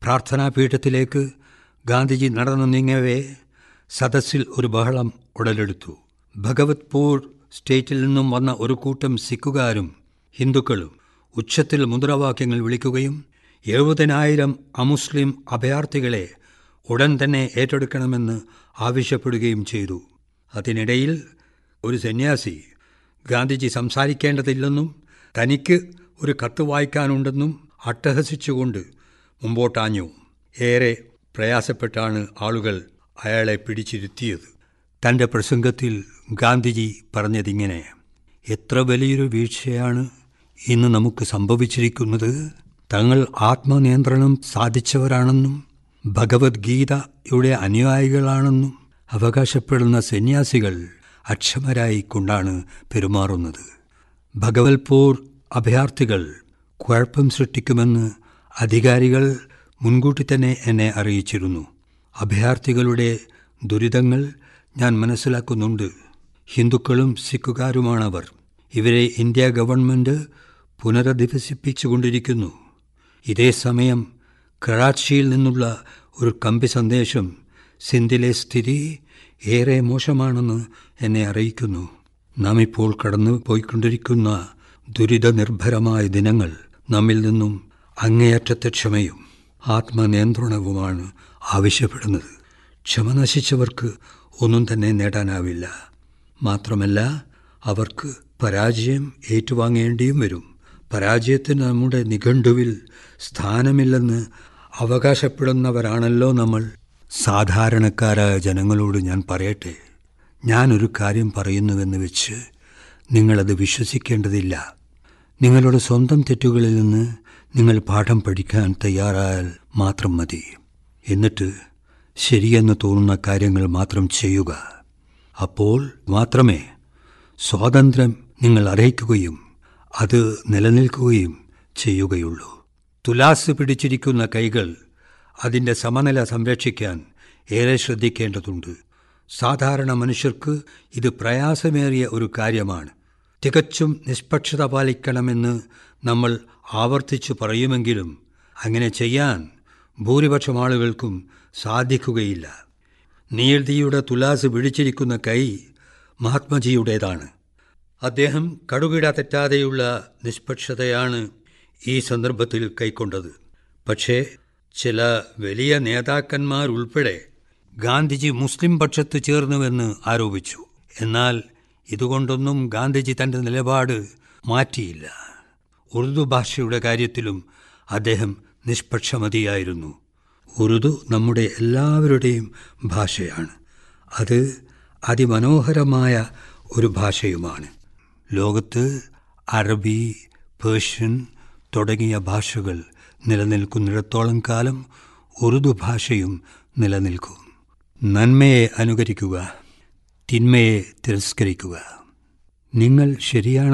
പ്രാർത്ഥനാപീഠത്തിലേക്ക് ഗാന്ധിജി നടന്നു നീങ്ങവേ സദസ്സിൽ ഒരു ബഹളം ഉടലെടുത്തു ഭഗവത്പൂർ സ്റ്റേറ്റിൽ നിന്നും വന്ന ഒരു കൂട്ടം സിഖുകാരും ഹിന്ദുക്കളും ഉച്ചത്തിൽ മുദ്രാവാക്യങ്ങൾ വിളിക്കുകയും എഴുപതിനായിരം അമുസ്ലിം അഭയാർത്ഥികളെ ഉടൻ തന്നെ ഏറ്റെടുക്കണമെന്ന് ആവശ്യപ്പെടുകയും ചെയ്തു അതിനിടയിൽ ഒരു സന്യാസി ഗാന്ധിജി സംസാരിക്കേണ്ടതില്ലെന്നും തനിക്ക് ഒരു കത്ത് വായിക്കാനുണ്ടെന്നും അട്ടഹസിച്ചുകൊണ്ട് മുമ്പോട്ടാഞ്ഞു ഏറെ പ്രയാസപ്പെട്ടാണ് ആളുകൾ അയാളെ പിടിച്ചിരുത്തിയത് തൻ്റെ പ്രസംഗത്തിൽ ഗാന്ധിജി പറഞ്ഞതിങ്ങനെ എത്ര വലിയൊരു വീഴ്ചയാണ് ഇന്ന് നമുക്ക് സംഭവിച്ചിരിക്കുന്നത് തങ്ങൾ ആത്മനിയന്ത്രണം സാധിച്ചവരാണെന്നും ഭഗവത്ഗീതയുടെ അനുയായികളാണെന്നും അവകാശപ്പെടുന്ന സന്യാസികൾ അക്ഷമരായി കൊണ്ടാണ് പെരുമാറുന്നത് ഭഗവത്പൂർ അഭയാർത്ഥികൾ കുഴപ്പം സൃഷ്ടിക്കുമെന്ന് അധികാരികൾ മുൻകൂട്ടി തന്നെ എന്നെ അറിയിച്ചിരുന്നു അഭയാർത്ഥികളുടെ ദുരിതങ്ങൾ ഞാൻ മനസ്സിലാക്കുന്നുണ്ട് ഹിന്ദുക്കളും സിഖുകാരുമാണവർ ഇവരെ ഇന്ത്യ ഗവൺമെൻറ് പുനരധിവസിപ്പിച്ചുകൊണ്ടിരിക്കുന്നു ഇതേ സമയം കറാച്ചിയിൽ നിന്നുള്ള ഒരു കമ്പി സന്ദേശം സിന്ധിലെ സ്ഥിതി ഏറെ മോശമാണെന്ന് എന്നെ അറിയിക്കുന്നു നാം ഇപ്പോൾ കടന്നു പോയിക്കൊണ്ടിരിക്കുന്ന ദുരിതനിർഭരമായ ദിനങ്ങൾ നമ്മിൽ നിന്നും അങ്ങേയറ്റത്തെ ക്ഷമയും ആത്മനിയന്ത്രണവുമാണ് ആവശ്യപ്പെടുന്നത് ക്ഷമ നശിച്ചവർക്ക് ഒന്നും തന്നെ നേടാനാവില്ല മാത്രമല്ല അവർക്ക് പരാജയം ഏറ്റുവാങ്ങേണ്ടിയും വരും പരാജയത്തിന് നമ്മുടെ നിഘണ്ടുവിൽ സ്ഥാനമില്ലെന്ന് അവകാശപ്പെടുന്നവരാണല്ലോ നമ്മൾ സാധാരണക്കാരായ ജനങ്ങളോട് ഞാൻ പറയട്ടെ ഞാനൊരു കാര്യം പറയുന്നുവെന്ന് വെച്ച് നിങ്ങളത് വിശ്വസിക്കേണ്ടതില്ല നിങ്ങളുടെ സ്വന്തം തെറ്റുകളിൽ നിന്ന് നിങ്ങൾ പാഠം പഠിക്കാൻ തയ്യാറായാൽ മാത്രം മതി എന്നിട്ട് ശരിയെന്ന് തോന്നുന്ന കാര്യങ്ങൾ മാത്രം ചെയ്യുക അപ്പോൾ മാത്രമേ സ്വാതന്ത്ര്യം നിങ്ങൾ അർഹിക്കുകയും അത് നിലനിൽക്കുകയും ചെയ്യുകയുള്ളൂ തുലാസ് പിടിച്ചിരിക്കുന്ന കൈകൾ അതിൻ്റെ സമനില സംരക്ഷിക്കാൻ ഏറെ ശ്രദ്ധിക്കേണ്ടതുണ്ട് സാധാരണ മനുഷ്യർക്ക് ഇത് പ്രയാസമേറിയ ഒരു കാര്യമാണ് തികച്ചും നിഷ്പക്ഷത പാലിക്കണമെന്ന് നമ്മൾ ആവർത്തിച്ചു പറയുമെങ്കിലും അങ്ങനെ ചെയ്യാൻ ഭൂരിപക്ഷം ആളുകൾക്കും സാധിക്കുകയില്ല നീതിയുടെ തുലാസ് പിടിച്ചിരിക്കുന്ന കൈ മഹാത്മജിയുടേതാണ് അദ്ദേഹം കടുകിട തെറ്റാതെയുള്ള നിഷ്പക്ഷതയാണ് ഈ സന്ദർഭത്തിൽ കൈക്കൊണ്ടത് പക്ഷേ ചില വലിയ നേതാക്കന്മാരുൾപ്പെടെ ഗാന്ധിജി മുസ്ലിം പക്ഷത്ത് ചേർന്നുവെന്ന് ആരോപിച്ചു എന്നാൽ ഇതുകൊണ്ടൊന്നും ഗാന്ധിജി തൻ്റെ നിലപാട് മാറ്റിയില്ല ഉറുദു ഭാഷയുടെ കാര്യത്തിലും അദ്ദേഹം നിഷ്പക്ഷമതിയായിരുന്നു ഉറുദു നമ്മുടെ എല്ലാവരുടെയും ഭാഷയാണ് അത് അതിമനോഹരമായ ഒരു ഭാഷയുമാണ് ലോകത്ത് അറബി പേർഷ്യൻ തുടങ്ങിയ ഭാഷകൾ നിലനിൽക്കുന്നിടത്തോളം കാലം ഉറുദു ഭാഷയും നിലനിൽക്കും നന്മയെ അനുകരിക്കുക തിന്മയെ തിരസ്കരിക്കുക നിങ്ങൾ ശരിയാണ്